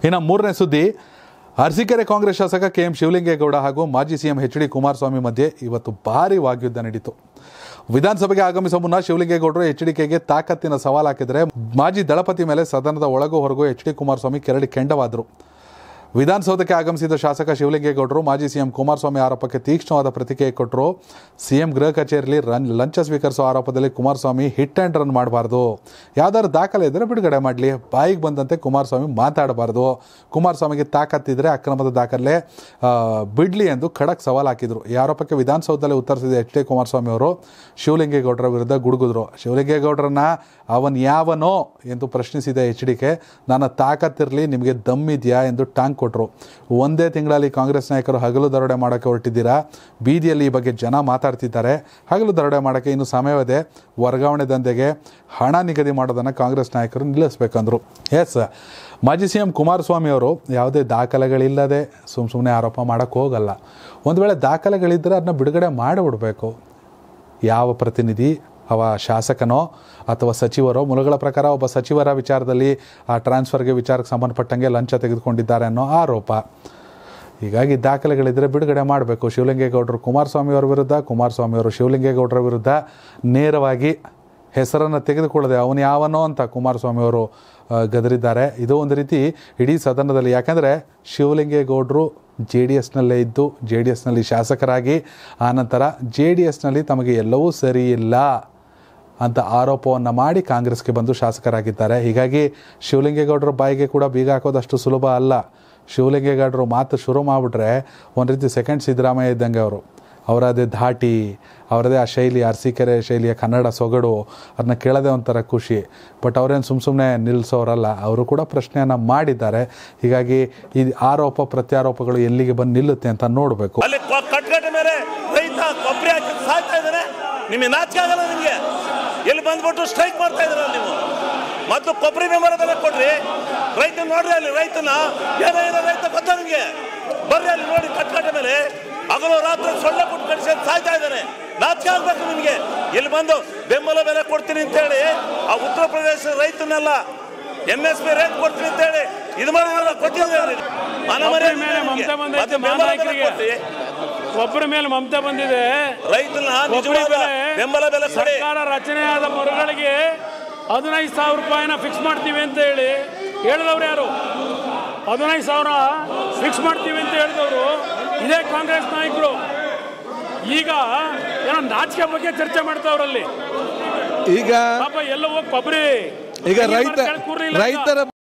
ಇನ್ನು ಮೂರನೇ ಸುದ್ದಿ ಅರಸೀಕೆರೆ ಕಾಂಗ್ರೆಸ್ ಶಾಸಕ ಕೆ ಎಂ ಶಿವಲಿಂಗೇಗೌಡ ಹಾಗೂ ಮಾಜಿ ಸಿಎಂ ಎಚ್ ಡಿ ಕುಮಾರಸ್ವಾಮಿ ಮಧ್ಯೆ ಇವತ್ತು ಭಾರಿ ವಾಗ್ಯುದ್ಧ ನಡೀತು ವಿಧಾನಸಭೆಗೆ ಆಗಮಿಸುವ ಮುನ್ನ ಶಿವಲಿಂಗೇಗೌಡರು ಎಚ್ ಡಿ ಕೆಗೆ ತಾಕತ್ತಿನ ಸವಾಲು ಹಾಕಿದರೆ ಮಾಜಿ ದಳಪತಿ ಮೇಲೆ ಸದನದ ಒಳಗೂ ಹೊರಗೂ ಎಚ್ ಡಿ ಕುಮಾರಸ್ವಾಮಿ ಕೆರಡಿ ಕೆಂಡವಾದರು ವಿಧಾನಸೌಧಕ್ಕೆ ಆಗಮಿಸಿದ ಶಾಸಕ ಶಿವಲಿಂಗೇಗೌಡರು ಮಾಜಿ ಸಿಎಂ ಕುಮಾರಸ್ವಾಮಿ ಆರೋಪಕ್ಕೆ ತೀಕ್ಷ್ಣವಾದ ಪ್ರತಿಕ್ರಿಯೆ ಕೊಟ್ಟರು ಸಿಎಂ ಗೃಹ ಕಚೇರಿಯಲ್ಲಿ ರನ್ ಲಂಚ ಸ್ವೀಕರಿಸುವ ಆರೋಪದಲ್ಲಿ ಕುಮಾರಸ್ವಾಮಿ ಹಿಟ್ ಆ್ಯಂಡ್ ರನ್ ಮಾಡಬಾರ್ದು ಯಾವ್ದಾದ್ರು ದಾಖಲೆ ಇದ್ದರೆ ಬಿಡುಗಡೆ ಮಾಡಲಿ ಬಾಯಿಗೆ ಬಂದಂತೆ ಕುಮಾರಸ್ವಾಮಿ ಮಾತಾಡಬಾರ್ದು ಕುಮಾರಸ್ವಾಮಿಗೆ ತಾಕತ್ತಿದ್ರೆ ಅಕ್ರಮದ ದಾಖಲೆ ಆ, ಬಿಡ್ಲಿ ಎಂದು ಖಡಕ್ ಸವಾಲು ಹಾಕಿದರು ಈ ಆರೋಪಕ್ಕೆ ವಿಧಾನಸೌಧದಲ್ಲಿ ಉತ್ತರಿಸಿದ ಎಚ್ ಡಿ ಕುಮಾರಸ್ವಾಮಿ ಅವರು ಶಿವಲಿಂಗೇಗೌಡರ ವಿರುದ್ಧ ಗುಡುಗಿದ್ರು ಶಿವಲಿಂಗೇಗೌಡರನ್ನ ಅವನ್ ಯಾವನೋ ಎಂದು ಪ್ರಶ್ನಿಸಿದ ಎಚ್ ಡಿ ಕೆ ನನ್ನ ತಾಕತ್ತಿರಲಿ ನಿಮಗೆ ದಮ್ ಇದೆಯಾ ಎಂದು ಟಾಂಗ್ ಕೊಟ್ಟರು ಒಂದೇ ತಿಂಗಳಲ್ಲಿ ಕಾಂಗ್ರೆಸ್ ನಾಯಕರು ಹಗಲು ದರೋಡೆ ಮಾಡೋಕ್ಕೆ ಹೊರಟಿದ್ದೀರಾ ಬೀದಿಯಲ್ಲಿ ಈ ಬಗ್ಗೆ ಜನ ಮಾತಾಡ್ತಿದ್ದಾರೆ ಹಗಲು ದರೋಡೆ ಮಾಡೋಕ್ಕೆ ಇನ್ನು ಸಮಯವಿದೆ ವರ್ಗಾವಣೆ ದಂಧೆಗೆ ಹಣ ನಿಗದಿ ಮಾಡೋದನ್ನು ಕಾಂಗ್ರೆಸ್ ನಾಯಕರು ನಿಲ್ಲಿಸಬೇಕಂದ್ರು ಎಸ್ ಮಾಜಿ ಸಿ ಎಂ ಕುಮಾರಸ್ವಾಮಿ ಅವರು ಯಾವುದೇ ದಾಖಲೆಗಳಿಲ್ಲದೆ ಸುಮ್ಮ ಸುಮ್ಮನೆ ಆರೋಪ ಮಾಡೋಕ್ಕೆ ಹೋಗಲ್ಲ ಒಂದು ವೇಳೆ ದಾಖಲೆಗಳಿದ್ದರೆ ಅದನ್ನ ಬಿಡುಗಡೆ ಮಾಡಿಬಿಡ್ಬೇಕು ಯಾವ ಪ್ರತಿನಿಧಿ ಅವ ಶಾಸಕನೋ ಅಥವಾ ಸಚಿವರೋ ಮೂಲಗಳ ಪ್ರಕಾರ ಒಬ್ಬ ಸಚಿವರ ವಿಚಾರದಲ್ಲಿ ಆ ಟ್ರಾನ್ಸ್ಫರ್ಗೆ ವಿಚಾರಕ್ಕೆ ಸಂಬಂಧಪಟ್ಟಂಗೆ ಲಂಚ ತೆಗೆದುಕೊಂಡಿದ್ದಾರೆ ಅನ್ನೋ ಆರೋಪ ಹೀಗಾಗಿ ದಾಖಲೆಗಳಿದ್ದರೆ ಬಿಡುಗಡೆ ಮಾಡಬೇಕು ಶಿವಲಿಂಗೇಗೌಡರು ಕುಮಾರಸ್ವಾಮಿ ಅವರ ವಿರುದ್ಧ ಕುಮಾರಸ್ವಾಮಿ ಅವರು ಶಿವಲಿಂಗೇಗೌಡರ ವಿರುದ್ಧ ನೇರವಾಗಿ ಹೆಸರನ್ನು ತೆಗೆದುಕೊಳ್ಳದೆ ಅವನು ಯಾವನೋ ಅಂತ ಕುಮಾರಸ್ವಾಮಿ ಅವರು ಆ, ಗದರಿದ್ದಾರೆ ಇದು ಒಂದು ರೀತಿ ಇಡೀ ಸದನದಲ್ಲಿ ಯಾಕಂದರೆ ಶಿವಲಿಂಗೇಗೌಡರು ಜೆ ಡಿ ಎಸ್ನಲ್ಲೇ ಇದ್ದು ಜೆ ಡಿ ಎಸ್ನಲ್ಲಿ ಶಾಸಕರಾಗಿ ಆನಂತರ ಜೆ ಡಿ ಎಸ್ನಲ್ಲಿ ತಮಗೆ ಎಲ್ಲವೂ ಸರಿ ಇಲ್ಲ ಅಂತ ಆರೋಪವನ್ನು ಮಾಡಿ ಕಾಂಗ್ರೆಸ್ಗೆ ಬಂದು ಶಾಸಕರಾಗಿದ್ದಾರೆ ಹೀಗಾಗಿ ಶಿವಲಿಂಗೇಗೌಡರ ಬಾಯಿಗೆ ಕೂಡ ಬೀಗ ಹಾಕೋದಷ್ಟು ಸುಲಭ ಅಲ್ಲ ಶಿವಲಿಂಗೇಗೌಡರು ಮಾತು ಶುರು ಮಾಡಿಬಿಟ್ರೆ ಒಂದು ರೀತಿ ಸೆಕೆಂಡ್ ಸಿದ್ದರಾಮಯ್ಯ ಇದ್ದಂಗೆ ಅವರು ಅವರದೇ ಧಾಟಿ ಅವರದೇ ಆ ಶೈಲಿ ಅರಸೀಕೆರೆ ಶೈಲಿಯ ಕನ್ನಡ ಸೊಗಡು ಅದನ್ನ ಕೇಳೋದೇ ಒಂಥರ ಖುಷಿ ಬಟ್ ಅವರೇನು ಸುಮ್ಮ ಸುಮ್ಮನೆ ನಿಲ್ಲಿಸೋರಲ್ಲ ಅವರು ಕೂಡ ಪ್ರಶ್ನೆಯನ್ನು ಮಾಡಿದ್ದಾರೆ ಹೀಗಾಗಿ ಈ ಆರೋಪ ಪ್ರತ್ಯಾರೋಪಗಳು ಎಲ್ಲಿಗೆ ಬಂದು ನಿಲ್ಲುತ್ತೆ ಅಂತ ನೋಡಬೇಕು ಅಲ್ಲಿ ಕೊ- ಕಟ್ಕಟ್ಟೆ ಮೇಲೆ ರೈತ ಕೊಬ್ಬರಿ ಹಾಕಿ ಸಾಯ್ತಾ ಇದ್ದಾನೆ ನಿಮಗೆ ನಾಚಿಕೆ ಆಗಲ್ಲ ನಿಮಗೆ ಎಲ್ಲಿ ಬಂದ್ಬಿಟ್ಟು ಸ್ಟ್ರೈಕ್ ಮಾಡ್ತಾ ಇದ್ದೀರ ನೀವು ಮತ್ತು ಕೊಬ್ಬರಿ ಬೆಂಬಲ ಬೆಲೆ ಕೊಡ್ರಿ ರೈತ ನೋಡ್ರಿ ಅಲ್ಲಿ ರೈತನ ಏನೋ ಏನೋ ರೈತ ಗೊತ್ತಾ ನಿಮಗೆ ಬರ್ರಿ ಅಲ್ಲಿ ನೋಡಿ ಕಟ್ಕಟ್ಟೆ ಮೇಲೆ ಹಗಲು ರಾತ್ರಿ ಸೊಳ್ಳೆ ಕೊಟ್ಟು ಕಡಿಸಿ ಸಾಯ್ತಾ ಇದ್ದಾನೆ ನಾಚಿಕೆ ಆಗ್ಬೇಕು ನಿಮಗೆ ಇಲ್ಲಿ ಬಂದು ಬೆಂಬಲ ಬೆಲೆ ಕೊಡ್ತೀನಿ ಅಂತೇಳಿ ಆ ಉತ್ತರ ಪ್ರದೇಶ ರೈತನೆಲ್ಲ ಎಂ ಎಸ್ ಪಿ ರೇಟ್ ಕೊಡ್ತೀನಿ ಅಂತೇಳಿ ಇದು ಮಾಡಿದ್ರಲ್ಲ ಕೊಟ್ಟಿದ್ದಾರೆ ಒಬ್ಬರ ಮೇಲೆ ಮಮತಾ ಬಂದೈತೆ ಮಹಾನಾಯಕರಿಗೆ ಕೊಡ್ರಿ ಒಬ್ಬರ ಮೇಲೆ ಮಮತಾ ಬಂದಿದೆ ರೈತನ ಒಬ್ಬರ ನಿಜವಾದ ಮೇಲೆ ಬೆಂಬಲ ಬೆಲೆ ಕೊಡಿ ಸರ್ಕಾರ ರಚನೆಯಾದ ಮರುಗಳಿಗೆ ಹದಿನೈದು ಸಾವಿರ ರೂಪಾಯಿನ ಫಿಕ್ಸ್ ಮಾಡ್ತೀವಿ ಅಂತ ಹೇಳಿ ಹೇಳಿದವ್ರು ಯಾರು ಹದಿನೈದು ಸಾವಿರ ಫಿಕ್ಸ್ ಮಾಡ್ತೀವಿ ಅಂತ ಹೇಳಿದವರು ಇದೇ ಕಾಂಗ್ರೆಸ್ ನಾಯಕರು ಈಗ ಏನೋ ನಾಚಿಕೆ ಬಗ್ಗೆ ಚರ್ಚೆ ಮಾಡ್ತಾವ್ರಲ್ಲಿ ಈಗ ಪಾಪ ಎಲ್ಲ ಹೋಗಿ ಕೊಬ್ಬರಿ ಈಗ ರೈತ ರೈತರ